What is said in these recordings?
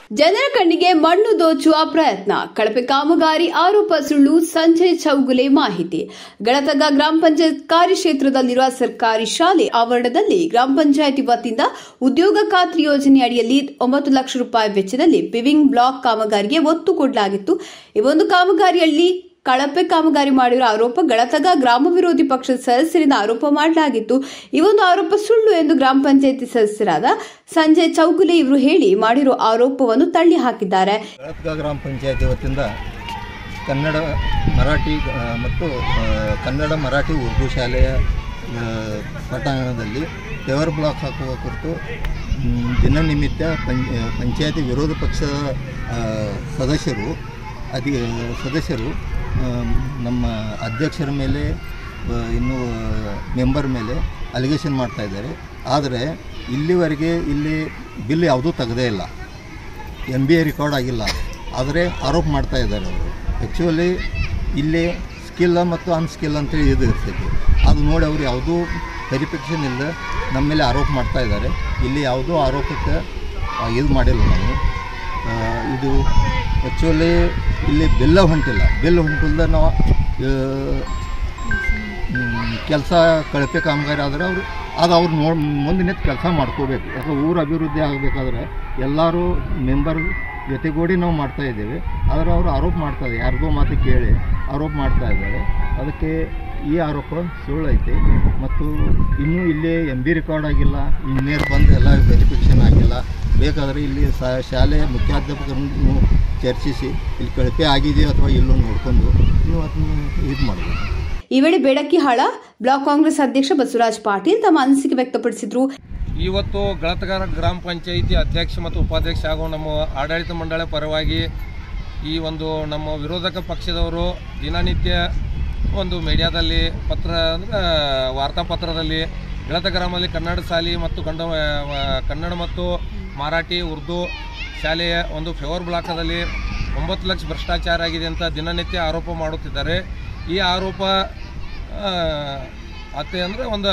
ಜನರ ಕಣ್ಣಿಗೆ ಮಣ್ಣು ದೋಚುವ ಪ್ರಯತ್ನ ಕಳಪೆ ಕಾಮಗಾರಿ ಆರೋಪ ಸುಳ್ಳು ಸಂಜಯ್ ಚೌಗುಲೆ ಮಾಹಿತಿ ಗಳತಗ ಗ್ರಾಮ ಪಂಚಾಯತ್ ಕಾರ್ಯಕ್ಷೇತ್ರದಲ್ಲಿರುವ ಸರ್ಕಾರಿ ಶಾಲೆ ಆವರಣದಲ್ಲಿ ಗ್ರಾಮ ಪಂಚಾಯತಿ ವತಿಯಿಂದ ಉದ್ಯೋಗ ಖಾತ್ರಿ ಯೋಜನೆ ಅಡಿಯಲ್ಲಿ ಒಂಬತ್ತು ಲಕ್ಷ ರೂಪಾಯಿ ವೆಚ್ಚದಲ್ಲಿ ಪಿವಿಂಗ್ ಬ್ಲಾಕ್ ಕಾಮಗಾರಿಗೆ ಒತ್ತು ಕೊಡಲಾಗಿತ್ತು ಈ ಒಂದು ಕಾಮಗಾರಿಯಲ್ಲಿ ಕಳಪೆ ಕಾಮಗಾರಿ ಮಾಡಿರುವ ಆರೋಪ ಗಳತಗ ಗ್ರಾಮ ವಿರೋಧಿ ಪಕ್ಷದ ಸದಸ್ಯರಿಂದ ಆರೋಪ ಮಾಡಲಾಗಿತ್ತು ಈ ಒಂದು ಆರೋಪ ಸುಳ್ಳು ಎಂದು ಗ್ರಾಮ ಪಂಚಾಯತಿ ಸದಸ್ಯರಾದ ಸಂಜಯ್ ಚೌಗುಲೆ ಇವರು ಹೇಳಿ ಮಾಡಿರೋ ಆರೋಪವನ್ನು ತಳ್ಳಿ ಹಾಕಿದ್ದಾರೆ ಗಳತ್ಗ ಗ್ರಾಮ ಪಂಚಾಯತಿ ವತಿಯಿಂದ ಕನ್ನಡ ಮರಾಠಿ ಆ, ಮತ್ತು ಆ, ಕನ್ನಡ ಮರಾಠಿ ಉರ್ದು ಶಾಲೆಯ ಆ, ಪಟಾಂಗಣದಲ್ಲಿ ಪೇವರ್ ಬ್ಲಾಕ್ ಹಾಕುವ ಕುರಿತು ಮ್, ದಿನನಿಮಿತ್ತ ಪಂಚ ಪಂಚಾಯತಿ ವಿರೋಧ ಪಕ್ಷದ ಆ, ಸದಸ್ಯರು ಅಧಿ ಸದಸ್ಯರು ಆ, ನಮ್ಮ ಅಧ್ಯಕ್ಷರ ಮೇಲೆ ಆ, ಇನ್ನು ಮೆಂಬರ್ ಮೇಲೆ ಅಲಿಗೇಷನ್ ಮಾಡ್ತಾ ಇದ್ದಾರೆ ಆದರೆ ಇಲ್ಲಿವರೆಗೆ ಇಲ್ಲಿ ಬಿಲ್ ಯಾವುದೂ ತೆಗೆದೇ ಇಲ್ಲ ಎಮ್ ಬಿ ಎ ರೆಕಾರ್ಡ್ ಆಗಿಲ್ಲ ಆದರೆ ಆರೋಪ ಮಾಡ್ತಾ ಇದ್ದಾರೆ ಅವರು ಆ್ಯಕ್ಚುಲಿ ಇಲ್ಲಿ ಸ್ಕಿಲ್ಲ ಮತ್ತು ಅನ್ಸ್ಕಿಲ್ ಅಂತೇಳಿ ಇದು ಇರ್ತೈತಿ ಅದು ನೋಡಿ ಅವರು ಯಾವುದೂ ವೆರಿಫಿಕೇಷನ್ ಇಲ್ಲ ನಮ್ಮ ಮೇಲೆ ಆರೋಪ ಮಾಡ್ತಾ ಇದ್ದಾರೆ ಇಲ್ಲಿ ಯಾವುದೂ ಆರೋಪಕ್ಕೆ ಆ, ಇದು ಮಾಡಿಲ್ಲ ನಾವು ಆ, ಇದು ಆ್ಯಕ್ಚುಲಿ ಇಲ್ಲಿ ಬಿಲ್ಲ ಹೊಂಟಿಲ್ಲ ಬಿಲ್ ಹೊಂಟಿಲ್ದ ನಾವು ಕೆಲಸ ಕಳಪೆ ಕಾಮಗಾರಿ ಆದರೆ ಅವರು ಅದು ಅವ್ರು ನೋಡಿ ಮುಂದೆ ನಿಂತು ಕೆಲಸ ಮಾಡ್ಕೋಬೇಕು ಯಾಕಂದ್ರೆ ಊರು ಅಭಿವೃದ್ಧಿ ಆಗಬೇಕಾದ್ರೆ ಎಲ್ಲರೂ ಮೆಂಬರ್ ಜೊತೆಗೂಡಿ ನಾವು ಮಾಡ್ತಾ ಇದ್ದೇವೆ ಆದರೆ ಅವರು ಆರೋಪ ಮಾಡ್ತಾ ಇದ್ದಾರೆ ಯಾರಿಗೋ ಮಾತು ಕೇಳಿ ಆರೋಪ ಮಾಡ್ತಾ ಇದ್ದಾರೆ ಅದಕ್ಕೆ ಈ ಆರೋಪ ಸುಳ್ಳೈತೆ ಮತ್ತು ಇನ್ನೂ ಇಲ್ಲಿ ಎಮ್ ಬಿ ರೆಕಾರ್ಡ್ ಆಗಿಲ್ಲ ಇಂಜಿನಿಯರ್ ಬಂದು ಎಲ್ಲ ವೆರಿಫಿಕೇಷನ್ ಆಗಿಲ್ಲ ಬೇಕಾದರೆ ಇಲ್ಲಿ ಸ ಶಾಲೆಯ ಮುಖ್ಯಾಧ್ಯಾಪಕರನ್ನು ಚರ್ಚಿಸಿ ಇಲ್ಲಿ ಕಳಪೆ ಆಗಿದೆಯೋ ಅಥವಾ ಇಲ್ಲೋ ನೋಡಿಕೊಂಡು ನೀವು ಅದನ್ನು ಇದು ಮಾಡಬೇಕು ಈ ವೇಳೆ ಬೇಡಕಿಹಾಳ ಬ್ಲಾಕ್ ಕಾಂಗ್ರೆಸ್ ಅಧ್ಯಕ್ಷ ಬಸವರಾಜ್ ಪಾಟೀಲ್ ತಮ್ಮ ಅನಿಸಿಕೆ ವ್ಯಕ್ತಪಡಿಸಿದ್ರು ಇವತ್ತು ಗಳತಗಾರ ಗ್ರಾಮ ಪಂಚಾಯಿತಿ ಅಧ್ಯಕ್ಷ ಮತ್ತು ಉಪಾಧ್ಯಕ್ಷ ಹಾಗೂ ನಮ್ಮ ಆಡಳಿತ ಮಂಡಳಿ ಪರವಾಗಿ ಈ ಒಂದು ನಮ್ಮ ವಿರೋಧಕ ಪಕ್ಷದವರು ದಿನನಿತ್ಯ ಒಂದು ಮೀಡಿಯಾದಲ್ಲಿ ಪತ್ರ ಅಂದರೆ ವಾರ್ತಾಪತ್ರದಲ್ಲಿ ಗಳತ ಗ್ರಾಮದಲ್ಲಿ ಕನ್ನಡ ಶಾಲೆ ಮತ್ತು ಕಂಡ ಕನ್ನಡ ಮತ್ತು ಮರಾಠಿ ಉರ್ದು ಶಾಲೆಯ ಒಂದು ಫೇವರ್ ಬ್ಲಾಕದಲ್ಲಿ ಒಂಬತ್ತು ಲಕ್ಷ ಭ್ರಷ್ಟಾಚಾರ ಆಗಿದೆ ಅಂತ ದಿನನಿತ್ಯ ಆರೋಪ ಮಾಡುತ್ತಿದ್ದಾರೆ ಈ ಆರೋಪ ಆ, ಅತ್ತೆ ಅಂದರೆ ಒಂದು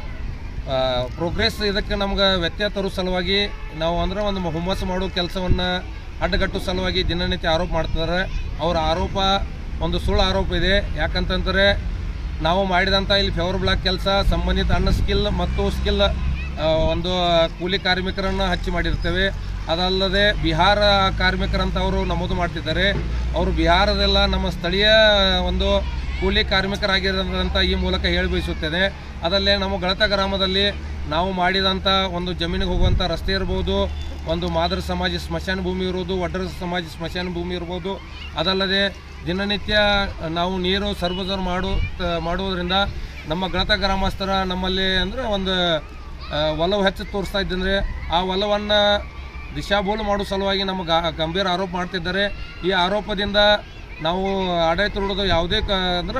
ಪ್ರೋಗ್ರೆಸ್ ಇದಕ್ಕೆ ನಮ್ಗೆ ವ್ಯತ್ಯಯ ತರೋ ಸಲುವಾಗಿ ನಾವು ಅಂದ್ರೆ ಒಂದು ಹುಮ್ಮಸ್ಸು ಮಾಡೋ ಕೆಲಸವನ್ನು ಅಡ್ಡಗಟ್ಟು ಸಲುವಾಗಿ ದಿನನಿತ್ಯ ಆರೋಪ ಮಾಡ್ತಿದ್ದಾರೆ ಅವರ ಆರೋಪ ಒಂದು ಸುಳ್ಳು ಆರೋಪ ಇದೆ ಯಾಕಂತಂದರೆ ನಾವು ಮಾಡಿದಂಥ ಇಲ್ಲಿ ಫೇವರ್ ಬ್ಲಾಕ್ ಕೆಲಸ ಸಂಬಂಧಿತ ಅನ್ನ ಸ್ಕಿಲ್ ಮತ್ತು ಸ್ಕಿಲ್ ಒಂದು ಕೂಲಿ ಕಾರ್ಮಿಕರನ್ನು ಹಚ್ಚಿ ಮಾಡಿರ್ತೇವೆ ಅದಲ್ಲದೆ ಬಿಹಾರ ಕಾರ್ಮಿಕರಂತ ಅವರು ನಮೂದು ಮಾಡ್ತಿದ್ದಾರೆ ಅವರು ಬಿಹಾರದೆಲ್ಲ ನಮ್ಮ ಸ್ಥಳೀಯ ಒಂದು ಕೂಲಿ ಕಾರ್ಮಿಕರಾಗಿರೋದಂತ ಈ ಮೂಲಕ ಹೇಳಿ ಬಯಸುತ್ತೇನೆ ಅದಲ್ಲೇ ನಮ್ಮ ಗಳತ ಗ್ರಾಮದಲ್ಲಿ ನಾವು ಮಾಡಿದಂಥ ಒಂದು ಜಮೀನಿಗೆ ಹೋಗುವಂಥ ರಸ್ತೆ ಇರ್ಬೋದು ಒಂದು ಮಾದರ ಸಮಾಜ ಸ್ಮಶಾನ ಭೂಮಿ ಇರ್ಬೋದು ವಡ್ರ ಸಮಾಜ ಸ್ಮಶಾನ ಭೂಮಿ ಇರ್ಬೋದು ಅದಲ್ಲದೆ ದಿನನಿತ್ಯ ನಾವು ನೀರು ಸರ್ಬಜರ್ ಮಾಡು ಮಾಡುವುದರಿಂದ ನಮ್ಮ ಗಳತ ಗ್ರಾಮಸ್ಥರ ನಮ್ಮಲ್ಲಿ ಅಂದರೆ ಒಂದು ಆ, ಒಲವು ಹೆಚ್ಚು ತೋರಿಸ್ತಾ ಇದ್ದಂದರೆ ಆ ಒಲವನ್ನು ದಿಶಾಬೋಲು ಮಾಡೋ ಸಲುವಾಗಿ ನಮ್ಮ ಗಾ ಗಂಭೀರ ಆರೋಪ ಮಾಡ್ತಿದ್ದಾರೆ ಈ ಆರೋಪದಿಂದ ನಾವು ಆಡಳಿತ ಯಾವುದೇ ಕ ಅಂದ್ರೆ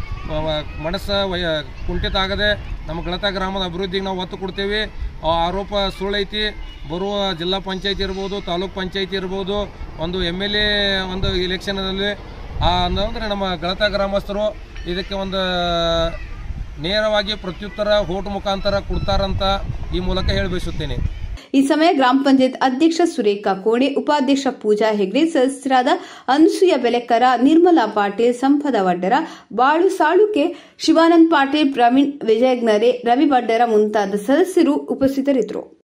ಮನಸ್ಸು ವಯ ಕುಂಠಿತ ಆಗದೆ ನಮ್ಮ ಗಳತ ಗ್ರಾಮದ ಅಭಿವೃದ್ಧಿಗೆ ನಾವು ಒತ್ತು ಕೊಡ್ತೇವೆ ಆ ಆರೋಪ ಸುಳ್ಳೈತಿ ಬರುವ ಜಿಲ್ಲಾ ಪಂಚಾಯತಿ ಇರ್ಬೋದು ತಾಲೂಕ್ ಪಂಚಾಯತಿ ಇರ್ಬೋದು ಒಂದು ಎಮ್ ಎಲ್ ಎ ಒಂದು ಇಲೆಕ್ಷನಲ್ಲಿ ಅಂದರೆ ನಮ್ಮ ಗಳತ ಗ್ರಾಮಸ್ಥರು ಇದಕ್ಕೆ ಒಂದು ನೇರವಾಗಿ ಪ್ರತ್ಯುತ್ತರ ಹೋಟ್ ಮುಖಾಂತರ ಕೊಡ್ತಾರಂತ ಈ ಮೂಲಕ ಹೇಳಿ ಬಯಸುತ್ತೇನೆ ಈ ಸಮಯ ಗ್ರಾಮ ಪಂಚಾಯತ್ ಅಧ್ಯಕ್ಷ ಸುರೇಖಾ ಕೋಣೆ ಉಪಾಧ್ಯಕ್ಷ ಪೂಜಾ ಹೆಗ್ಡೆ ಸದಸ್ಯರಾದ ಅನಸೂಯ ಬೆಲೆಕರ ನಿರ್ಮಲಾ ಪಾಟೀಲ್ ಸಂಪದ ವಡ್ಡರ ಬಾಳು ಸಾಳುಕೆ ಶಿವಾನಂದ್ ಪಾಟೀಲ್ ಪ್ರವೀಣ್ ವಿಜಯಜ್ಞರೆ ರವಿ ವಡ್ಡರ ಮುಂತಾದ ಸದಸ್ಯರು ಉಪಸ್ಥಿತರಿದ್ದರು